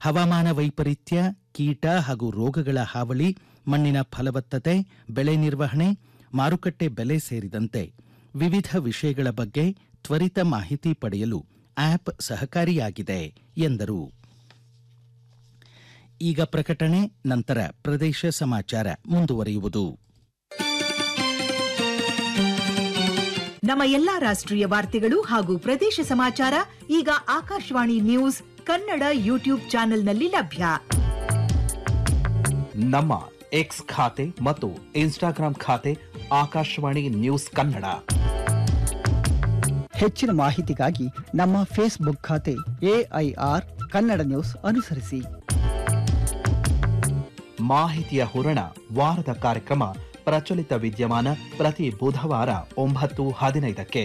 ಹವಾಮಾನ ವೈಪರೀತ್ಯ ಕೀಟ ಹಾಗೂ ರೋಗಗಳ ಹಾವಳಿ ಮಣ್ಣಿನ ಫಲವತ್ತತೆ ಬೆಳೆ ನಿರ್ವಹಣೆ ಮಾರುಕಟ್ಟೆ ಬೆಲೆ ಸೇರಿದಂತೆ ವಿವಿಧ ವಿಷಯಗಳ ಬಗ್ಗೆ ತ್ವರಿತ ಮಾಹಿತಿ ಪಡೆಯಲು ಆಪ್ ಸಹಕಾರಿಯಾಗಿದೆ ಎಂದರು ಈಗ ಪ್ರಕಟಣೆ ನಂತರ ಪ್ರದೇಶ ಸಮಾಚಾರ ಮುಂದುವರಿಯುವುದು ನಮ್ಮ ಎಲ್ಲಾ ರಾಷ್ಟ್ರೀಯ ವಾರ್ತೆಗಳು ಹಾಗೂ ಪ್ರದೇಶ ಸಮಾಚಾರ ಈಗ ಆಕಾಶವಾಣಿ ನ್ಯೂಸ್ ಕನ್ನಡ ಯೂಟ್ಯೂಬ್ ಚಾನೆಲ್ನಲ್ಲಿ ಲಭ್ಯ ನಮ್ಮ ಎಕ್ಸ್ ಖಾತೆ ಮತ್ತು ಇನ್ಸ್ಟಾಗ್ರಾಂ ಖಾತೆ ಆಕಾಶವಾಣಿ ನ್ಯೂಸ್ ಕನ್ನಡ ಹೆಚ್ಚಿನ ಮಾಹಿತಿಗಾಗಿ ನಮ್ಮ ಫೇಸ್ಬುಕ್ ಖಾತೆ ಎಐಆರ್ ಕನ್ನಡ ನ್ಯೂಸ್ ಅನುಸರಿಸಿ ಮಾಹಿತಿಯ ಹೂರಣ ವಾರದ ಕಾರ್ಯಕ್ರಮ ಪ್ರಚಲಿತ ವಿದ್ಯಮಾನ ಪ್ರತಿ ಬುಧವಾರ ಒಂಬತ್ತು ಹದಿನೈದಕ್ಕೆ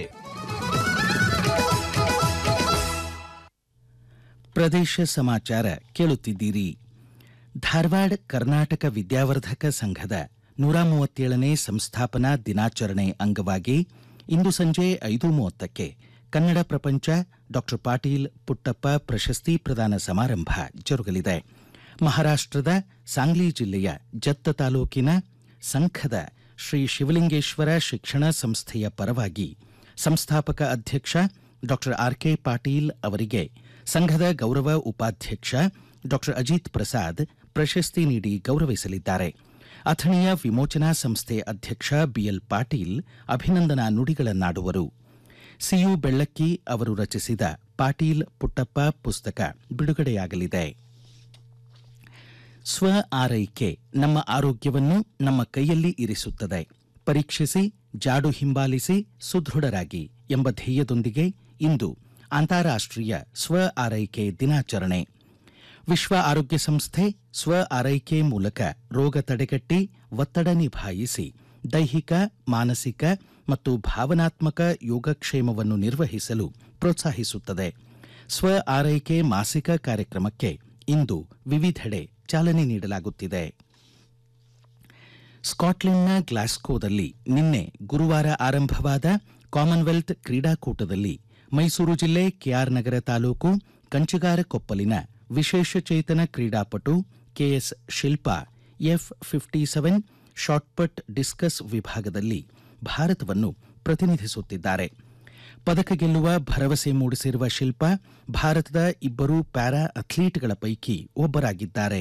ಪ್ರದೇಶ ಸಮಾಚಾರ ಕೇಳುತ್ತಿದ್ದೀರಿ ಧಾರವಾಡ ಕರ್ನಾಟಕ ವಿದ್ಯಾವರ್ಧಕ ಸಂಘದ ನೂರ ಮೂವತ್ತೇಳನೇ ಸಂಸ್ಥಾಪನಾ ದಿನಾಚರಣೆ ಅಂಗವಾಗಿ ಇಂದು ಸಂಜೆ ಐದು ಮೂವತ್ತಕ್ಕೆ ಕನ್ನಡ ಪ್ರಪಂಚ ಡಾಕ್ಟರ್ ಪಾಟೀಲ್ ಪುಟ್ಟಪ್ಪ ಪ್ರಶಸ್ತಿ ಪ್ರದಾನ ಸಮಾರಂಭ ಜರುಗಲಿದೆ ಮಹಾರಾಷ್ಟದ ಸಾಂಗ್ಲಿ ಜಿಲ್ಲೆಯ ಜತ್ತ ತಾಲೂಕಿನ ಸಂಘದ ಶ್ರೀ ಶಿವಲಿಂಗೇಶ್ವರ ಶಿಕ್ಷಣ ಸಂಸ್ಥೆಯ ಪರವಾಗಿ ಸಂಸ್ಥಾಪಕ ಅಧ್ಯಕ್ಷ ಡಾಕ್ಟರ್ ಆರ್ ಕೆ ಪಾಟೀಲ್ ಅವರಿಗೆ ಸಂಘದ ಗೌರವ ಉಪಾಧ್ಯಕ್ಷ ಡಾಕ್ಟರ್ ಅಜಿತ್ ಪ್ರಸಾದ್ ಪ್ರಶಸ್ತಿ ನೀಡಿ ಗೌರವಿಸಲಿದ್ದಾರೆ ಅಥಣಿಯ ವಿಮೋಚನಾ ಸಂಸ್ಥೆ ಅಧ್ಯಕ್ಷ ಬಿಎಲ್ ಪಾಟೀಲ್ ಅಭಿನಂದನಾ ನುಡಿಗಳನ್ನಾಡುವರು ಸಿಯು ಬೆಳ್ಳಕ್ಕಿ ಅವರು ರಚಿಸಿದ ಪಾಟೀಲ್ ಪುಟ್ಟಪ್ಪ ಪುಸ್ತಕ ಬಿಡುಗಡೆಯಾಗಲಿದೆ ಸ್ವ ಆರೈಕೆ ನಮ್ಮ ಆರೋಗ್ಯವನ್ನು ನಮ್ಮ ಕೈಯಲ್ಲಿ ಇರಿಸುತ್ತದೆ ಪರೀಕ್ಷಿಸಿ ಜಾಡು ಹಿಂಬಾಲಿಸಿ ಸುದೃಢರಾಗಿ ಎಂಬ ಧ್ಯೇಯದೊಂದಿಗೆ ಇಂದು ಅಂತಾರಾಷ್ಟ್ರೀಯ ಸ್ವ ಆರೈಕೆ ದಿನಾಚರಣೆ ವಿಶ್ವ ಆರೋಗ್ಯ ಸಂಸ್ಥೆ ಸ್ವ ಆರೈಕೆ ಮೂಲಕ ರೋಗ ತಡೆಗಟ್ಟಿ ಒತ್ತಡ ನಿಭಾಯಿಸಿ ದೈಹಿಕ ಮಾನಸಿಕ ಮತ್ತು ಭಾವನಾತ್ಮಕ ಯೋಗಕ್ಷೇಮವನ್ನು ನಿರ್ವಹಿಸಲು ಪ್ರೋತ್ಸಾಹಿಸುತ್ತದೆ ಸ್ವ ಆರೈಕೆ ಮಾಸಿಕ ಕಾರ್ಯಕ್ರಮಕ್ಕೆ ಇಂದು ವಿವಿಧೆಡೆ ಚಾಲನೆ ನೀಡಲಾಗುತ್ತಿದೆ ಸ್ಕಾಟ್ಲೆಂಡ್ನ ಗ್ಲಾಸ್ಕೋದಲ್ಲಿ ನಿನ್ನೆ ಗುರುವಾರ ಆರಂಭವಾದ ಕಾಮನ್ವೆಲ್ತ್ ಕ್ರೀಡಾಕೂಟದಲ್ಲಿ ಮೈಸೂರು ಜಿಲ್ಲೆ ಕೆಆರ್ ನಗರ ತಾಲೂಕು ಕಂಚಿಗಾರಕೊಪ್ಪಲಿನ ವಿಶೇಷಚೇತನ ಕ್ರೀಡಾಪಟು K S Shilpa F fifty seven shot put discus ವಿಭಾಗದಲ್ಲಿ ಭಾರತವನ್ನು ಪ್ರತಿನಿಧಿಸುತ್ತಿದ್ದಾರೆ ಪದಕ ಗೆಲ್ಲುವ ಭರವಸೆ ಮೂಡಿಸಿರುವ ಶಿಲ್ಪಾ ಭಾರತದ ಇಬ್ಬರು ಪ್ಯಾರಾ ಅಥ್ಲೀಟ್ಗಳ ಪೈಕಿ ಒಬ್ಬರಾಗಿದ್ದಾರೆ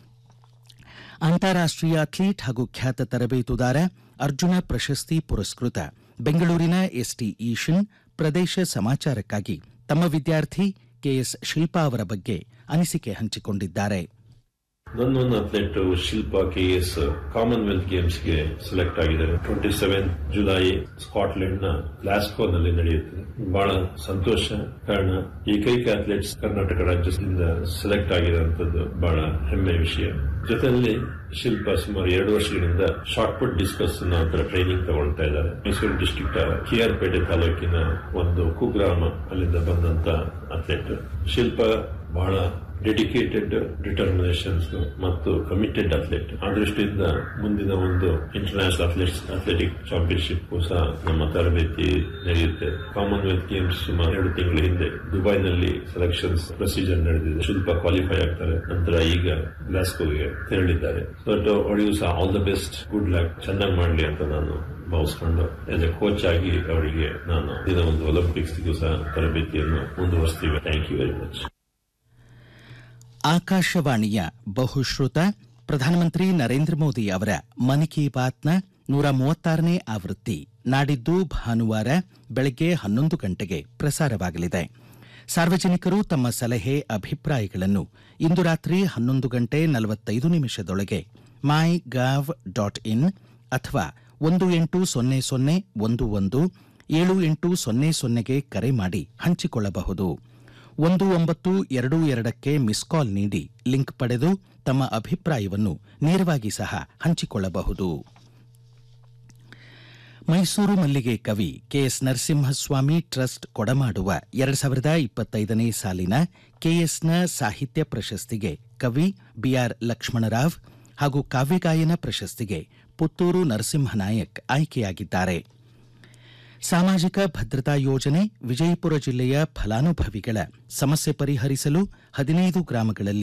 ಅಂತಾರಾಷ್ಟ್ರೀಯ ಅಥ್ಲೀಟ್ ಹಾಗೂ ಖ್ಯಾತ ತರಬೇತುದಾರ ಅರ್ಜುನ ಪ್ರಶಸ್ತಿ ಪುರಸ್ಕೃತ ಬೆಂಗಳೂರಿನ ಎಸ್ಟಿ ಈಶನ್ ಪ್ರದೇಶ ಸಮಾಚಾರಕ್ಕಾಗಿ ತಮ್ಮ ವಿದ್ಯಾರ್ಥಿ ಕೆಎಸ್ ಶಿಲ್ಪಾ ಅವರ ಬಗ್ಗೆ ಅನಿಸಿಕೆ ಹಂಚಿಕೊಂಡಿದ್ದಾರೆ ನನ್ನೊಂದು athlete Shilpa K S Commonwealth Games ಗೆ ಸೆಲೆಕ್ಟ್ ಆಗಿದ್ದಾರೆ ಟ್ವೆಂಟಿ ಸೆವೆನ್ ಜುಲೈ ಸ್ಕಾಟ್ಲೆಂಡ್ ನ ಗ್ಲಾಸ್ಕೋ ನಲ್ಲಿ ನಡೆಯುತ್ತದೆ ಬಹಳ ಸಂತೋಷ ಕಾರಣ ಏಕೈಕ ಅಥ್ಲೆಟ್ಸ್ ಕರ್ನಾಟಕ ರಾಜ್ಯದಿಂದ ಸೆಲೆಕ್ಟ್ ಆಗಿರುವಂತದ್ದು ಬಹಳ ಹೆಮ್ಮೆ ವಿಷಯ ಜೊತೆಯಲ್ಲಿ ಶಿಲ್ಪ ಸುಮಾರು ಎರಡು ವರ್ಷಗಳಿಂದ ಶಾರ್ಟ್ ಪುಟ್ ಡಿಸ್ಕಸ್ ನಂತರ ಟ್ರೈನಿಂಗ್ ತಗೊಳ್ತಾ ಇದ್ದಾರೆ ಮೈಸೂರು ಡಿಸ್ಟ್ರಿಕ್ಟ್ ಕೆಆರ್ಪೇಟೆ ತಾಲೂಕಿನ ಒಂದು ಕುಗ್ರಾಮ ಅಲ್ಲಿಂದ ಬಂದಂತ ಅಥ್ಲೆಟ್ ಶಿಲ್ಪ ಬಹಳ ಡೆಡಿಕೇಟೆಡ್ ಡಿಟರ್ಮಿನೇಷನ್ಸ್ ಮತ್ತು ಕಮಿಟೆಡ್ ಅಥ್ಲೆಟ್ ಆ ದೃಷ್ಟಿಯಿಂದ ಮುಂದಿನ ಒಂದು ಇಂಟರ್ನ್ಯಾಷನಲ್ ಅಥ್ಲೆಟ್ಸ್ ಅಥ್ಲೆಟಿಕ್ ಚಾಂಪಿಯನ್ಶಿಪ್ ಸಹ ನಮ್ಮ ತರಬೇತಿ ನಡೆಯುತ್ತೆ ಕಾಮನ್ವೆಲ್ತ್ ಗೇಮ್ಸ್ ಸುಮಾರು ಎರಡು ತಿಂಗಳ ಹಿಂದೆ ದುಬೈನಲ್ಲಿ ಸೆಲೆಕ್ಷನ್ಸ್ ಪ್ರೊಸೀಜರ್ ನಡೆದಿದೆ ಶಿಲ್ಪ ಕ್ವಾಲಿಫೈ ಆಗ್ತಾರೆ ನಂತರ ಈಗ ಗ್ಲಾಸ್ಕೋಗೆ ತೆರಳಿದ್ದಾರೆ ಬಟ್ ಅವಳಿಗೂ ಸಹ all the best good luck ಚೆನ್ನಾಗಿ ಮಾಡಲಿ ಅಂತ ನಾನು ಭಾವಿಸ್ಕೊಂಡು ಆಸ್ ಎ ಕೋಚ್ ಆಗಿ ಅವರಿಗೆ ನಾನು ದಿನ ಒಂದು ಒಲಿಂಪಿಕ್ಸ್ಗೂ ಸಹ ತರಬೇತಿಯನ್ನು ಮುಂದುವರಿಸ್ತೀವಿ ಥ್ಯಾಂಕ್ ಯು ವೆರಿ ಮಚ್ ಆಕಾಶವಾಣಿಯ ಬಹುಶ್ರುತ ಪ್ರಧಾನಮಂತ್ರಿ ನರೇಂದ್ರ ಮೋದಿ ಅವರ ಮನ್ ಕಿ ಬಾತ್ನ ನೂರ ಮೂವತ್ತಾರನೇ ಆವೃತ್ತಿ ನಾಡಿದ್ದು ಭಾನುವಾರ ಬೆಳಗ್ಗೆ ಹನ್ನೊಂದು ಗಂಟೆಗೆ ಪ್ರಸಾರವಾಗಲಿದೆ ಸಾರ್ವಜನಿಕರು ತಮ್ಮ ಸಲಹೆ ಅಭಿಪ್ರಾಯಗಳನ್ನು ಇಂದು ರಾತ್ರಿ ಹನ್ನೊಂದು ಗಂಟೆ ನಲವತ್ತೈದು ನಿಮಿಷದೊಳಗೆ ಮೈ ಗಾವ್ ಡಾಟ್ ಇನ್ ಅಥವಾ ಒಂದು ಎಂಟು ಸೊನ್ನೆ ಸೊನ್ನೆ ಒಂದು ಒಂದು ಏಳು ಎಂಟು ಸೊನ್ನೆ ಸೊನ್ನೆಗೆ ಕರೆ ಮಾಡಿ ಹಂಚಿಕೊಳ್ಳಬಹುದು ಒಂದು ಒಂಬತ್ತು ಎರಡು ಎರಡಕ್ಕೆ ಮಿಸ್ ಕಾಲ್ ನೀಡಿ ಲಿಂಕ್ ಪಡೆದು ತಮ್ಮ ಅಭಿಪ್ರಾಯವನ್ನು ನೇರವಾಗಿ ಸಹ ಹಂಚಿಕೊಳ್ಳಬಹುದು ಮೈಸೂರು ಮಲ್ಲಿಗೆ ಕವಿ ಕೆಎಸ್ ನರಸಿಂಹಸ್ವಾಮಿ ಟ್ರಸ್ಟ್ ಕೊಡಮಾಡುವ ಎರಡ್ ಸಾವಿರದ ಇಪ್ಪತ್ತೈದನೇ ಸಾಲಿನ ಕೆಎಸ್ನ ಸಾಹಿತ್ಯ ಪ್ರಶಸ್ತಿಗೆ ಕವಿ ಬಿಆರ್ ಲಕ್ಷ್ಮಣರಾವ್ ಹಾಗೂ ಕಾವ್ಯಗಾಯನ ಪ್ರಶಸ್ತಿಗೆ ಪುತ್ತೂರು ನರಸಿಂಹನಾಯಕ್ ಆಯ್ಕೆಯಾಗಿದ್ದಾರೆ ಸಾಮಾಜಿಕ ಭದ್ರತಾ ಯೋಜನೆ ವಿಜಯಪುರ ಜಿಲ್ಲೆಯ ಫಲಾನುಭವಿಗಳ ಸಮಸ್ಯೆ ಪರಿಹರಿಸಲು ಹದಿನೈದು ಗ್ರಾಮಗಳಲ್ಲಿ